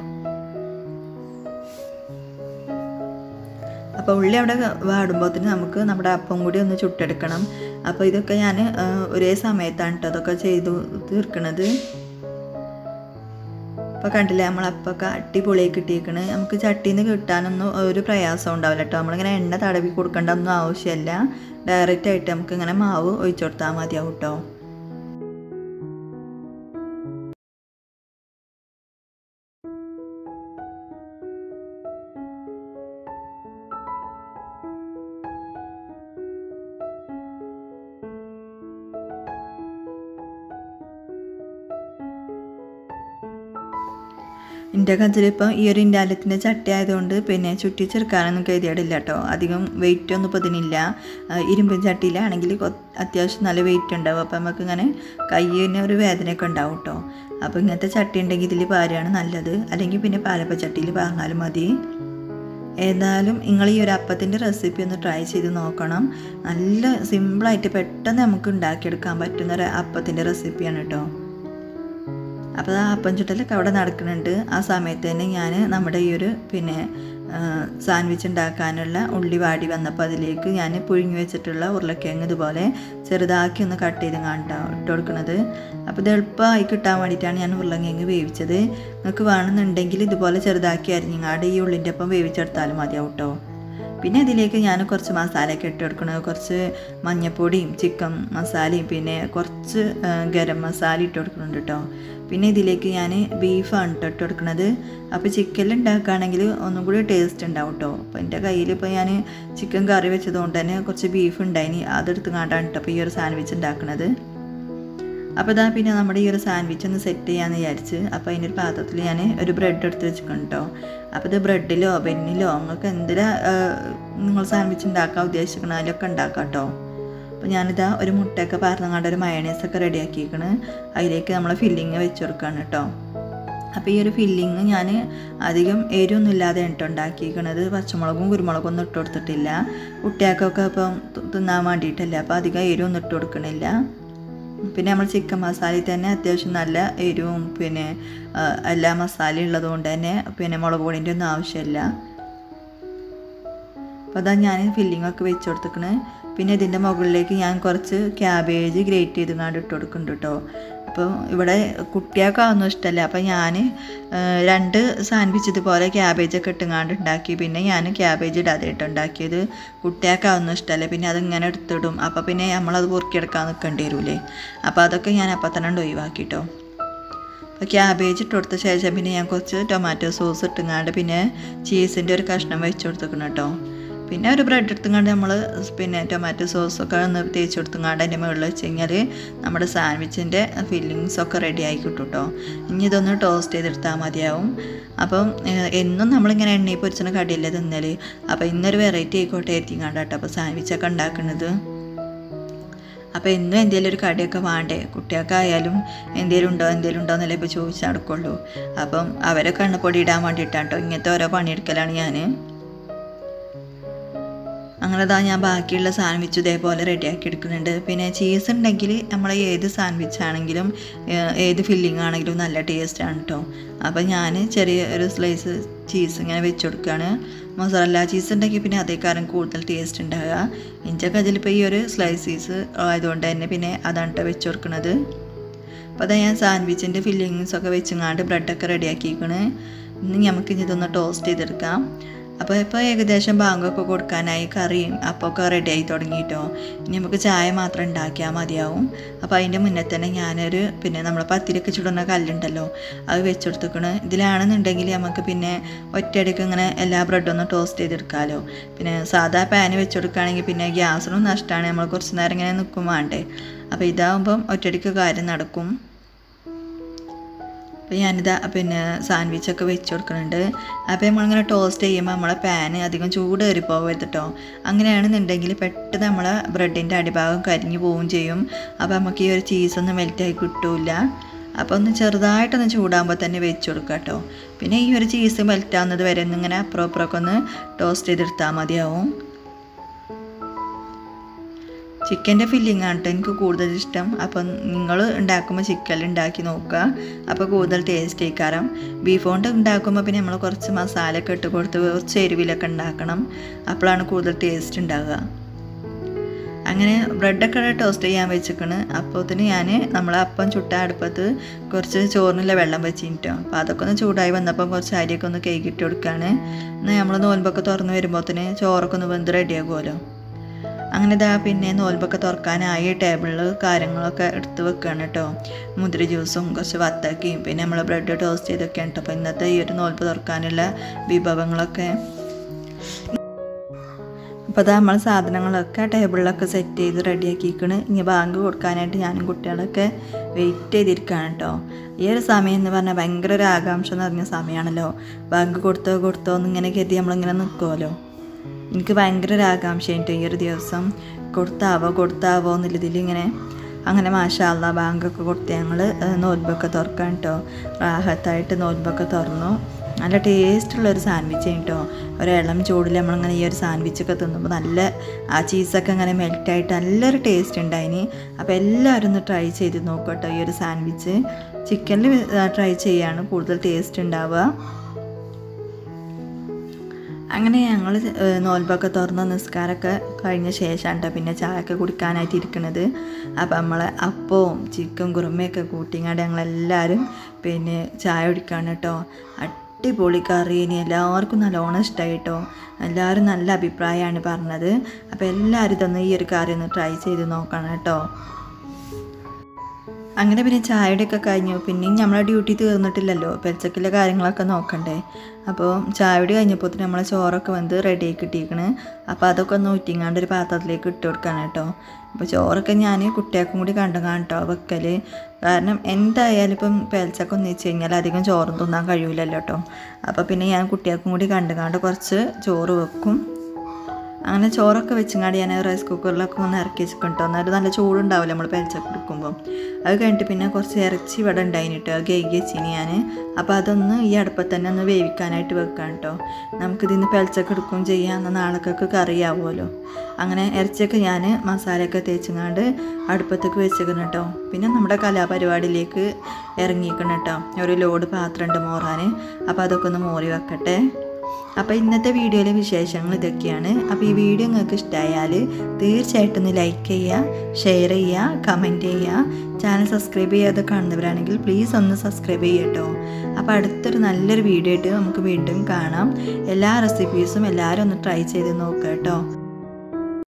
അപ്പോൾ ഉള്ളി അവിടെ വാടുമ്പോഴത്തേന് നമുക്ക് നമ്മുടെ അപ്പം കൂടി ഒന്ന് ചുട്ടെടുക്കണം അപ്പോൾ ഇതൊക്കെ ഞാൻ ഒരേ സമയത്താണ് കേട്ടോ അതൊക്കെ ചെയ്തു തീർക്കണത് അപ്പോൾ കണ്ടില്ലേ നമ്മൾ അപ്പൊക്കെ അടിപൊളിയായി കിട്ടിയേക്കണ് നമുക്ക് ചട്ടിയിൽ നിന്ന് കിട്ടാനൊന്നും ഒരു പ്രയാസം ഉണ്ടാവില്ല കേട്ടോ നമ്മളിങ്ങനെ എണ്ണ തടവി കൊടുക്കേണ്ട ഒന്നും ആവശ്യമില്ല ഡയറക്റ്റ് ആയിട്ട് നമുക്ക് ഇങ്ങനെ മാവ് ഒഴിച്ചു കൊടുത്താൽ മതിയാവും കേട്ടോ എൻ്റെ കജിലിപ്പം ഈ ഒരു ഇൻഡാലത്തിൻ്റെ ചട്ടി ആയതുകൊണ്ട് പിന്നെ ചുറ്റിച്ചെടുക്കാനൊന്നും കരുതിയിടില്ല കേട്ടോ അധികം വെയിറ്റ് ഒന്നും ഇപ്പോൾ ഇതിനില്ല ആ, ഇരുമ്പൻ ചട്ടിയിലാണെങ്കിൽ കൊ- അത്യാവശ്യം നല്ല വെയിറ്റ് ഉണ്ടാവും അപ്പോൾ നമുക്ക് ഇങ്ങനെ കയ്യിന് ഒരു വേദനയൊക്കെ ഉണ്ടാവും കേട്ടോ അപ്പോൾ ഇങ്ങനത്തെ ചട്ടി ഉണ്ടെങ്കിൽ ഇതിൽ പാരുകയാണ് നല്ലത് അല്ലെങ്കിൽ പിന്നെ പാലപ്പ ചട്ടിയിൽ പാർന്നാലും മതി ഏതായാലും നിങ്ങൾ ഈ ഒരു അപ്പത്തിൻ്റെ റെസിപ്പി ഒന്ന് ട്രൈ ചെയ്ത് നോക്കണം നല്ല സിമ്പിളായിട്ട് പെട്ടെന്ന് നമുക്ക് ഉണ്ടാക്കിയെടുക്കാൻ പറ്റുന്ന ഒരു അപ്പത്തിൻ്റെ റെസിപ്പിയാണ് കേട്ടോ അപ്പോൾ ആ അപ്പം ചുട്ടലൊക്കെ അവിടെ നടക്കുന്നുണ്ട് ആ സമയത്ത് തന്നെ ഞാൻ നമ്മുടെ ഈ ഒരു പിന്നെ സാൻഡ്വിച്ച് ഉണ്ടാക്കാനുള്ള ഉള്ളി വാടി വന്നപ്പോൾ അതിലേക്ക് ഞാൻ പുഴുങ്ങി വെച്ചിട്ടുള്ള ഉരുളക്കിഴങ്ങ് ഇതുപോലെ ചെറുതാക്കി ഒന്ന് കട്ട് ചെയ്ത് കാണ്ടാ ഇട്ട് കൊടുക്കുന്നത് അപ്പോൾ ഇത് എളുപ്പമായി കിട്ടാൻ വേണ്ടിയിട്ടാണ് ഞാൻ ഉരുളക്കിഴങ്ങ് വേവിച്ചത് നിങ്ങൾക്ക് വേണമെന്നുണ്ടെങ്കിൽ ഇതുപോലെ ചെറുതാക്കി അരിഞ്ഞങ്ങാട് ഈ ഉള്ളിൻ്റെ ഒപ്പം വേവിച്ചെടുത്താലും മതിയാവും കേട്ടോ പിന്നെ ഇതിലേക്ക് ഞാൻ കുറച്ച് മസാലയൊക്കെ ഇട്ട് കൊടുക്കണം കുറച്ച് മഞ്ഞൾപ്പൊടിയും ചിക്കൻ മസാലയും പിന്നെ കുറച്ച് ആ, ഗരം മസാല ഇട്ട് കൊടുക്കുന്നുണ്ട് കേട്ടോ പിന്നെ ഇതിലേക്ക് ഞാൻ ബീഫാണ് കേട്ടോ ഇട്ട് കൊടുക്കുന്നത് അപ്പോൾ ചിക്കനിൽ ഉണ്ടാക്കുകയാണെങ്കിൽ ഒന്നും കൂടി ടേസ്റ്റ് ഉണ്ടാവും കേട്ടോ അപ്പോൾ എൻ്റെ കയ്യിൽ ഇപ്പോൾ ഞാൻ ചിക്കൻ കറി വെച്ചതുകൊണ്ട് തന്നെ കുറച്ച് ബീഫ് ഉണ്ടായിനി അതെടുത്ത് കാണ്ടാണ് കേട്ടോ അപ്പോൾ ഈ ഒരു സാൻഡ്വിച്ച് ഉണ്ടാക്കുന്നത് അപ്പോൾ ഇതാ പിന്നെ നമ്മുടെ ഈ ഒരു സാൻഡ്വിച്ച് ഒന്ന് സെറ്റ് ചെയ്യാമെന്ന് വിചാരിച്ച് അപ്പോൾ അതിൻ്റെ ഒരു പാത്രത്തിൽ ഞാൻ ഒരു ബ്രെഡ് എടുത്ത് വെച്ചിട്ടുണ്ട് കേട്ടോ അപ്പോൾ ഇത് ബ്രെഡിലോ ബെന്നിലോ നിങ്ങൾക്ക് എന്തിനാ നിങ്ങൾ സാൻഡ്വിച്ച് ഉണ്ടാക്കാൻ ഉദ്ദേശിക്കണം അതിലൊക്കെ ഉണ്ടാക്കാം കേട്ടോ അപ്പോൾ ഞാനിതാ ഒരു മുട്ടയൊക്കെ പാർന്നങ്ങാണ്ട് ഒരു മയണൈസൊക്കെ റെഡിയാക്കിയിരിക്കണ് അതിലേക്ക് നമ്മൾ ഫില്ലിങ് വെച്ച് കൊടുക്കുകയാണ് കേട്ടോ അപ്പോൾ ഈ ഒരു ഫില്ലിങ് ഞാൻ അധികം എരിവൊന്നും ഇല്ലാതെ കേട്ടോ ഉണ്ടാക്കിയിരിക്കണത് പച്ചമുളകും കുരുമുളകും ഒന്നും ഇട്ട് കൊടുത്തിട്ടില്ല കുട്ടികൾക്കൊക്കെ ഇപ്പം തി- തിന്നാൻ വേണ്ടിയിട്ടല്ല അപ്പോൾ അധികം എരിവൊന്നും ഇട്ട് കൊടുക്കണില്ല പിന്നെ നമ്മൾ ചിക്കൻ മസാലയിൽ തന്നെ അത്യാവശ്യം നല്ല എരിവും പിന്നെ ആ, എല്ലാ മസാലയും ഉള്ളത് കൊണ്ട് തന്നെ പിന്നെ മുളക് പൊടിൻ്റെ ഒന്നും ആവശ്യമില്ല അപ്പോൾ അതാ ഞാൻ ഫില്ലിംഗ് ഒക്കെ വെച്ച് കൊടുത്തിക്കണ് പിന്നെ ഇതിൻ്റെ മുകളിലേക്ക് ഞാൻ കുറച്ച് ക്യാബേജ് ഗ്രേറ്റ് ചെയ്ത് കണ്ട് ഇട്ട് കൊടുക്കുന്നുണ്ട് കേട്ടോ അപ്പോൾ ഇവിടെ കുട്ടികൾക്കാവുന്ന ഇഷ്ടമല്ല അപ്പോൾ ഞാൻ രണ്ട് സാൻഡ്വിച്ച് ഇതുപോലെ ക്യാബേജൊക്കെ ഇട്ടുങ്ങാണ്ട് ഉണ്ടാക്കി പിന്നെ ഞാൻ ക്യാബേജ് ഇടാതെ ഇട്ട് ഉണ്ടാക്കിയത് കുട്ടികൾക്കാവുന്ന ഇഷ്ടമല്ല പിന്നെ അതിങ്ങനെ എടുത്തിടും അപ്പോൾ പിന്നെ നമ്മളത് പൊറുക്കിയെടുക്കാൻ നിൽക്കേണ്ടി വരൂലേ അപ്പോൾ അതൊക്കെ ഞാൻ അപ്പം തന്നെ ഉണ്ട് ഒഴിവാക്കിട്ടോ അപ്പോൾ ക്യാബേജ് ഇട്ട് കൊടുത്ത ശേഷം പിന്നെ ഞാൻ കുറച്ച് ടൊമാറ്റോ സോസ് ഇട്ടുങ്ങാണ്ട് പിന്നെ ചീസിൻ്റെ ഒരു കഷ്ണം വെച്ച് കൊടുത്തേക്കണം കേട്ടോ പിന്നെ ഒരു ബ്രെഡ് എടുത്തുങ്ങാണ്ട് നമ്മൾ പിന്നെ ടൊമാറ്റോ സോസൊക്കെ ഒന്ന് തേച്ച് കൊടുത്തുങ്ങാണ്ട് അതിൻ്റെ മുകളിൽ വെച്ച് കഴിഞ്ഞാൽ നമ്മുടെ സാൻഡ്വിച്ചിൻ്റെ ഫില്ലിങ്സ് ഒക്കെ റെഡി ആയി കിട്ടും കേട്ടോ ഇനി ഇതൊന്ന് ടോസ്റ്റ് ചെയ്തെടുത്താൽ മതിയാവും അപ്പം ഏഹ്, എന്നും നമ്മളിങ്ങനെ എണ്ണയിൽ പൊരിച്ചിന് കടിയല്ലേ തിന്നൽ അപ്പോൾ ഇന്നൊരു വെറൈറ്റി ആയിക്കോട്ടെ എത്തിങ്ങാണ്ട് കേട്ടോ അപ്പോൾ സാൻഡ്വിച്ചൊക്കെ ഉണ്ടാക്കുന്നത് അപ്പോൾ എന്നും എന്തെങ്കിലും ഒരു കടിയൊക്കെ വേണ്ടേ കുട്ടികൾക്കായാലും എന്തെങ്കിലും ഉണ്ടോ എന്തെങ്കിലും ഉണ്ടോ എന്നല്ലേ ഇപ്പോൾ ചോദിച്ച് നടക്കുള്ളൂ അപ്പം അവരെ കണ്ണുപൊടി ഇടാൻ വേണ്ടിയിട്ടാണ് കേട്ടോ ഇങ്ങനത്തെ ഓരോ പണിയെടുക്കലാണ് ഞാൻ അങ്ങനെ ഇതാ ഞാൻ ബാക്കിയുള്ള സാൻഡ്വിച്ച് ഇതേപോലെ റെഡിയാക്കി എടുക്കുന്നുണ്ട് പിന്നെ ചീസ് ഉണ്ടെങ്കിൽ നമ്മൾ ഏത് സാൻഡ്വിച്ച് ആണെങ്കിലും ഏഹ്, ഏത് ഫില്ലിംഗ് ആണെങ്കിലും നല്ല ടേസ്റ്റാണ് കേട്ടോ അപ്പോൾ ഞാൻ ചെറിയ ഒരു സ്ലൈസ് ചീസ് ഇങ്ങനെ വെച്ച് കൊടുക്കുകയാണ് മൊസറല്ല ചീസ് ഉണ്ടെങ്കിൽ പിന്നെ അതേക്കാരം കൂടുതൽ ടേസ്റ്റ് ഉണ്ടാകുക എൻ്റെ കയ്യിലിപ്പോൾ ഈ ഒരു സ്ലൈസ് ചീസ് ആയതുകൊണ്ട് തന്നെ പിന്നെ അതാണ് കേട്ടോ വെച്ച് കൊടുക്കുന്നത് അപ്പോൾ അതാ ഞാൻ സാൻഡ്വിച്ചിൻ്റെ ഫില്ലിങ്സ് ഒക്കെ വെച്ചങ്ങാണ്ട് ബ്രെഡൊക്കെ റെഡിയാക്കിയിരിക്കണ് ഇനി നമുക്ക് ഇനി ഇതൊന്ന് ടോസ്റ്റ് ചെയ്തെടുക്കാം അപ്പോൾ ഇപ്പോൾ ഏകദേശം ബാങ്കൊക്കെ കൊടുക്കാനായി കറിയും അപ്പമൊക്കെ റെഡി ആയി തുടങ്ങിയിട്ടോ ഇനി നമുക്ക് ചായ മാത്രം ഉണ്ടാക്കിയാൽ മതിയാവും അപ്പോൾ അതിൻ്റെ മുന്നേ തന്നെ ഞാനൊരു പിന്നെ നമ്മൾ പത്തിരിയൊക്കെ ചുടുന്ന കല്ലുണ്ടല്ലോ അത് വെച്ചെടുത്തേക്കണ് ഇതിലാണെന്നുണ്ടെങ്കിൽ നമുക്ക് പിന്നെ ഒറ്റയടിക്ക് ഇങ്ങനെ എല്ലാ ബ്രെഡും ഒന്ന് ടോസ്റ്റ് ചെയ്തെടുക്കാമല്ലോ പിന്നെ സാധാ പാന് വെച്ചെടുക്കുകയാണെങ്കിൽ പിന്നെ ഗ്യാസിനും നഷ്ടമാണ് നമ്മൾ കുറച്ച് നേരം ഇങ്ങനെ നിൽക്കും വേണ്ടേ അപ്പോൾ ഇതാകുമ്പം ഒറ്റയടിക്ക് കാര്യം നടക്കും അപ്പോൾ ഞാനിതാ പിന്നെ സാൻഡ്വിച്ചൊക്കെ വെച്ച് കൊടുക്കുന്നുണ്ട് അപ്പോൾ നമ്മളിങ്ങനെ ടോസ്റ്റ് ചെയ്യുമ്പോൾ നമ്മളെ പാന് അധികം ചൂട് കയറി പോകരുത് കേട്ടോ അങ്ങനെയാണെന്നുണ്ടെങ്കിൽ പെട്ടെന്ന് നമ്മളെ ബ്രെഡിൻ്റെ അടിഭാഗം കരിഞ്ഞു പോവുകയും ചെയ്യും അപ്പോൾ നമുക്ക് ഈ ഒരു ചീസൊന്നും മെൽറ്റായി കിട്ടൂല അപ്പോൾ ഒന്ന് ചെറുതായിട്ടൊന്ന് ചൂടാകുമ്പോൾ തന്നെ വെച്ച് കൊടുക്കുക കേട്ടോ പിന്നെ ഈ ഒരു ചീസ് മെൽറ്റാവുന്നത് വരെ ഒന്നിങ്ങനെ അപ്പുറം അപ്പുറമൊക്കെ ഒന്ന് ടോസ്റ്റ് ചെയ്തെടുത്താൽ മതിയാവും ചിക്കൻ്റെ ഫില്ലിംഗ് ആണ് കേട്ടോ എനിക്ക് കൂടുതൽ ഇഷ്ടം അപ്പം നിങ്ങൾ ഉണ്ടാക്കുമ്പോൾ ചിക്കൻ ഉണ്ടാക്കി നോക്കുക അപ്പോൾ കൂടുതൽ ടേസ്റ്റ് ആയിക്കാരം ബീഫ് കൊണ്ട് ഉണ്ടാക്കുമ്പോൾ പിന്നെ നമ്മൾ കുറച്ച് മസാല ഒക്കെ ഇട്ട് കൊടുത്ത് കുറച്ച് എരിവിലൊക്കെ ഉണ്ടാക്കണം അപ്പോഴാണ് കൂടുതൽ ടേസ്റ്റ് ഉണ്ടാകുക അങ്ങനെ ബ്രെഡൊക്കെ ടോസ്റ്റ് ചെയ്യാൻ വെച്ചിക്കണ് അപ്പോത്തിന് ഞാൻ നമ്മൾ അപ്പം ചുട്ട അടുപ്പത്ത് കുറച്ച് ചോറിനുള്ള വെള്ളം വെച്ചിട്ടോ അപ്പോൾ അതൊക്കെ ഒന്ന് ചൂടായി വന്നപ്പോൾ കുറച്ച് അരിയൊക്കെ ഒന്ന് കേക്കിട്ട് കൊടുക്കുകയാണ് എന്നാൽ നമ്മൾ നോൽമ്പൊക്കെ തുറന്ന് വരുമ്പോഴത്തേന് ചോറൊക്കെ ഒന്ന് വെന്ത് റെഡിയാകുമല്ലോ അങ്ങനെ ഇതാ പിന്നെ നോൽമ്പൊക്കെ തുറക്കാനായി ടേബിളിൽ കാര്യങ്ങളൊക്കെ എടുത്ത് വെക്കുകയാണ് കേട്ടോ മുന്തിരി ജ്യൂസും കുറച്ച് വത്തക്കയും പിന്നെ നമ്മൾ ബ്രെഡ് ടോസ്റ്റ് ചെയ്തൊക്കെയാണ് കേട്ടോ അപ്പോൾ ഇന്നത്തെ ഈ ഒരു നോൽമ്പ് തുറക്കാനുള്ള വിഭവങ്ങളൊക്കെ അപ്പോൾ അതാ നമ്മൾ സാധനങ്ങളൊക്കെ ടേബിളിലൊക്കെ സെറ്റ് ചെയ്ത് റെഡിയാക്കിക്കണ് ഇനി ബാങ്ക് കൊടുക്കാനായിട്ട് ഞാനും കുട്ടികളൊക്കെ വെയിറ്റ് ചെയ്തിരിക്കുകയാണ് കേട്ടോ ഈ ഒരു സമയം എന്ന് പറഞ്ഞാൽ ഭയങ്കര ഒരു ആകാംക്ഷ നിറഞ്ഞ സമയമാണല്ലോ ബാങ്ക് കൊടുത്തോ കൊടുത്തോ എന്നിങ്ങനെ കരുതി നമ്മളിങ്ങനെ നിൽക്കുമല്ലോ എനിക്ക് ഭയങ്കര ഒരു ആകാംക്ഷയായിട്ട് ഈ ഒരു ദിവസം കൊടുത്താവോ കൊടുത്താവോ എന്നുള്ളതിൽ ഇങ്ങനെ അങ്ങനെ മാഷാല്ല ബാങ്കൊക്കെ കൊടുത്ത് ഞങ്ങൾ നോൽബൊക്കെ തുറക്കാൻ കേട്ടോ റാഹത്തായിട്ട് നോൽബൊക്കെ തുറന്നു നല്ല ടേസ്റ്റുള്ളൊരു സാൻഡ്വിച്ച് കേട്ടോ ഒരു ഇളം ചൂടിൽ നമ്മളിങ്ങനെ ഈ ഒരു സാൻഡ്വിച്ചൊക്കെ തിന്നുമ്പോൾ നല്ല ആ ചീസൊക്കെ ഇങ്ങനെ മെൽറ്റായിട്ട് നല്ലൊരു ടേസ്റ്റ് ഉണ്ടായിനി അപ്പോൾ എല്ലാവരും ഒന്ന് ട്രൈ ചെയ്ത് നോക്കൂ കേട്ടോ ഈ ഒരു സാൻഡ്വിച്ച് ചിക്കനിൽ ട്രൈ ചെയ്യാണ് കൂടുതൽ ടേസ്റ്റ് ഉണ്ടാവുക അങ്ങനെ ഞങ്ങൾ നോൽബൊക്കെ തുറന്ന് നിസ്കാരമൊക്കെ കഴിഞ്ഞ ശേഷമാണ് കേട്ടോ പിന്നെ ചായയൊക്കെ കുടിക്കാനായിട്ട് ഇരിക്കുന്നത് അപ്പം നമ്മളെ അപ്പവും ചിക്കൻ കുറുമയൊക്കെ കൂട്ടിങ്ങാണ്ട് ഞങ്ങളെല്ലാവരും പിന്നെ ചായ കുടിക്കാണ് കേട്ടോ അടിപൊളി കറി ഇനി എല്ലാവർക്കും നല്ലോണം ഇഷ്ടമായി കേട്ടോ എല്ലാവരും നല്ല അഭിപ്രായമാണ് പറഞ്ഞത് അപ്പോൾ എല്ലാവരും ഇതൊന്ന് ഈ ഒരു കറി ഒന്ന് ട്രൈ ചെയ്ത് നോക്കണം കേട്ടോ അങ്ങനെ പിന്നെ ചായയുടെയൊക്കെ കഴിഞ്ഞു പിന്നെയും നമ്മളെ ഡ്യൂട്ടി തീർന്നിട്ടില്ലല്ലോ പെൽച്ചക്കിലെ കാര്യങ്ങളൊക്കെ നോക്കണ്ടേ അപ്പോൾ ചായയുടെ കഴിഞ്ഞപ്പോൾ നമ്മളെ ചോറൊക്കെ വന്ന് റെഡി ആക്കി കിട്ടിയിരിക്കണ് അപ്പോൾ അതൊക്കെ ഒന്ന് ഊറ്റിങ്ങാണ്ട് ഒരു പാത്രത്തിലേക്ക് ഇട്ട് കൊടുക്കണം കേട്ടോ അപ്പോൾ ചോറൊക്കെ ഞാൻ കുട്ടികൾക്കും കൂടി കണ്ടുകാണ് കേട്ടോ വെക്കൽ കാരണം എന്തായാലും ഇപ്പം പെൽച്ചൊക്കെ ഒന്ന് വെച്ച് കഴിഞ്ഞാൽ അധികം ചോറും തിന്നാൻ കഴിയില്ലല്ലോ കേട്ടോ അപ്പോൾ പിന്നെ ഞാൻ കുട്ടികൾക്കും കൂടി കണ്ടുകാണ്ട് കുറച്ച് ചോറ് വെക്കും അങ്ങനെ ചോറൊക്കെ വെച്ചങ്ങാണ്ട് ഞാൻ റൈസ് കുക്കറിലൊക്കെ ഒന്ന് ഇറക്കി വെച്ചിട്ടോ എന്നാലും നല്ല ചൂടുണ്ടാവില്ല നമ്മൾ പെരച്ചൊക്കെ എടുക്കുമ്പോൾ അത് കഴിഞ്ഞിട്ട് പിന്നെ കുറച്ച് ഇറച്ചി ഇവിടെ ഉണ്ടായിട്ടോ അത് കേക്ക് വെച്ചിന് ഞാൻ അപ്പോൾ അതൊന്ന് ഈ അടുപ്പത്ത് തന്നെ ഒന്ന് വേവിക്കാനായിട്ട് വെക്കാം കേട്ടോ നമുക്കിതിന്ന് പെലച്ചൊക്കെ എടുക്കുകയും ചെയ്യാം എന്നാൽ നാളേക്കൊക്കെ കറിയാവുമല്ലോ അങ്ങനെ ഇറച്ചിയൊക്കെ ഞാൻ മസാലയൊക്കെ തേച്ചങ്ങാണ്ട് അടുപ്പത്തേക്ക് വെച്ചേക്കണം കേട്ടോ പിന്നെ നമ്മുടെ കലാപരിപാടിയിലേക്ക് ഇറങ്ങിക്കണം കേട്ടോ ഒരു ലോഡ് പാത്രമുണ്ട് മോറാൻ അപ്പോൾ അതൊക്കെ ഒന്ന് മോറി വെക്കട്ടെ അപ്പോൾ ഇന്നത്തെ വീഡിയോയിലെ വിശേഷങ്ങൾ ഇതൊക്കെയാണ് അപ്പോൾ ഈ വീഡിയോ നിങ്ങൾക്ക് ഇഷ്ടമായാൽ തീർച്ചയായിട്ടും ഒന്ന് ലൈക്ക് ചെയ്യുക ഷെയർ ചെയ്യുക കമൻറ്റ് ചെയ്യുക ചാനൽ സബ്സ്ക്രൈബ് ചെയ്യാതെ കാണുന്നവരാണെങ്കിൽ പ്ലീസ് ഒന്ന് സബ്സ്ക്രൈബ് ചെയ്യട്ടോ അപ്പോൾ അടുത്തൊരു നല്ലൊരു വീഡിയോ ആയിട്ട് നമുക്ക് വീണ്ടും കാണാം എല്ലാ റെസിപ്പീസും എല്ലാവരും ഒന്ന് ട്രൈ ചെയ്ത് നോക്കുക കേട്ടോ